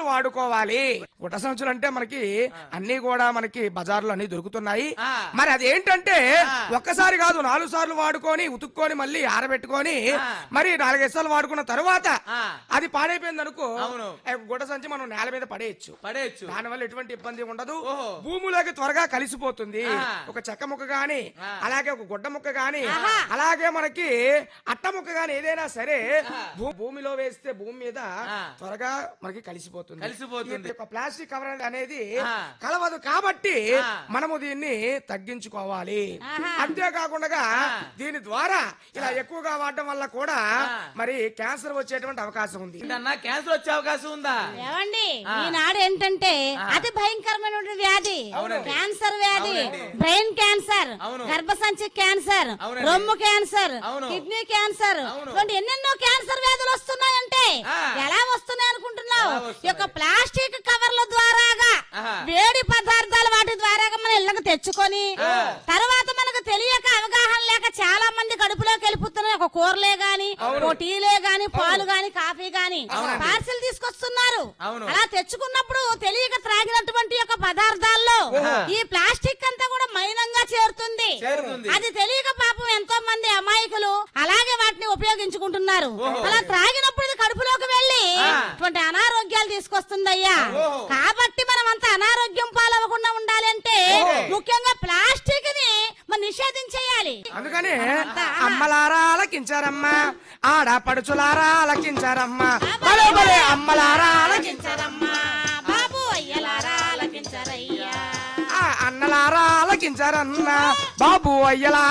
సంచులు వాడుకోవాలి గుడ్డ సంచులు అంటే మనకి అన్ని కూడా మనకి బజార్లో అన్ని దొరుకుతున్నాయి ఆ. మరి అదేంటంటే ఆ. ఒక్కసారి కాదు నాలుగు సార్లు వాడుకొని ఉతుక్కొని మళ్ళీ ఆరబెట్టుకొని ఆ. మరి నాలుగైదు సార్లు వాడుకున్న తర్వాత ఆ. అది పాడైపోయింది అనుకో అవును. గుడ్డ సంచి మనం నేల మీద పడేయచ్చు పడేయచ్చు దానివల్ల ఎటువంటి ఇబ్బంది ఉండదు ఓహో. భూమిలోకి త్వరగా కలిసిపోతుంది ఆ. ఒక చెక్క ముక్క గాని ఆ. అలాగే ఒక గుడ్డ ముక్క గాని అలాగే మనకి అట్ట ముక్క గాని ఏదైనా సరే భూ- భూమిలో వేస్తే భూమి మీద ఆ. త్వరగా మనకి కలిసిపోతుంది కలిసిపోతుంది. ఈ యొక్క ప్లాస్టిక్ కవర్ అనేది ఆ. కలవదు కాబట్టి ఆ. మనము దీన్ని తగ్గించుకోవాలి అంతేకాకుండా దీని ద్వారా ఇలా ఎక్కువగా వాడటం వల్ల కూడా ఆ. మరి క్యాన్సర్ వచ్చేటువంటి అవకాశం ఉంది అన్న క్యాన్సర్ వచ్చే అవకాశం ఉందా ఏమండి ఆ. ఈనాడు ఏంటంటే ఆ. అతి భయంకరమైన వ్యాధి అవునండి. క్యాన్సర్ వ్యాధి అవునండి. బ్రెయిన్ క్యాన్సర్ అవును. గర్భసంచి క్యాన్సర్ అవునండి. రొమ్ము క్యాన్సర్ అవును. కిడ్నీ క్యాన్సర్ అవును. ఇటువంటి ఎన్నెన్నో క్యాన్సర్ వ్యాధులు వస్తున్నాయంటే ఆ. ఎలా వస్తున్నాయి అనుకుంటున్నావు ఎలా వస్తున్నాయి? ఈ యొక్క ప్లాస్టిక్ కవర్ల ద్వారాగా ఆహా. వేడి పదార్థాలు వాటి ద్వారాగా మన ఇళ్ళకి తెచ్చుకొని ఆ. తర్వాత మనకు తెలియక అవగాహన లేక చాలా మంది కడుపులోకి వెళ్ళిపోతున్నాయి ఒక కూరలే గాని ఓ టీలే గాని పాలు గాని కాఫీ గాని పార్సిల్ తీసుకొస్తున్నారు అవును. అలా తెచ్చుకున్నప్పుడు తెలియక త్రాగినటువంటి యొక్క పదార్థాల్లో ఈ ప్లాస్టిక్ అంతా కూడా మైనంగా చేరుతుంది చేరుతుంది. అది తెలియక పాపం ఎంతో మంది అమాయకులు అలాగే వాటిని ఉపయోగించుకుంటున్నారు అలా త్రాగినప్పుడు ఇది కడుపులోకి వెళ్ళి ఆ. ఇటువంటి అనారోగ్యాలు తీసుకొస్తుందయ్యా ఓహో. కాబట్టి మనం అంత అనారోగ్యం పాలవకుండా ఉండాలి అంటే ముఖ్యంగా ప్లాస్టిక్ ని మనం నిషేధించేయాలి అందుకని అమ్మలారా ఆలకించారమ్మా ఆడపడుచులారా ఆలకించారమ్మా భలే భలే అమ్మలారా ఆలకించారమ్మా బాబు అయ్యలారా ఆలకించరయ్యా ఆ అన్నలారా ఆలకించారన్నా బాబు అయ్యలా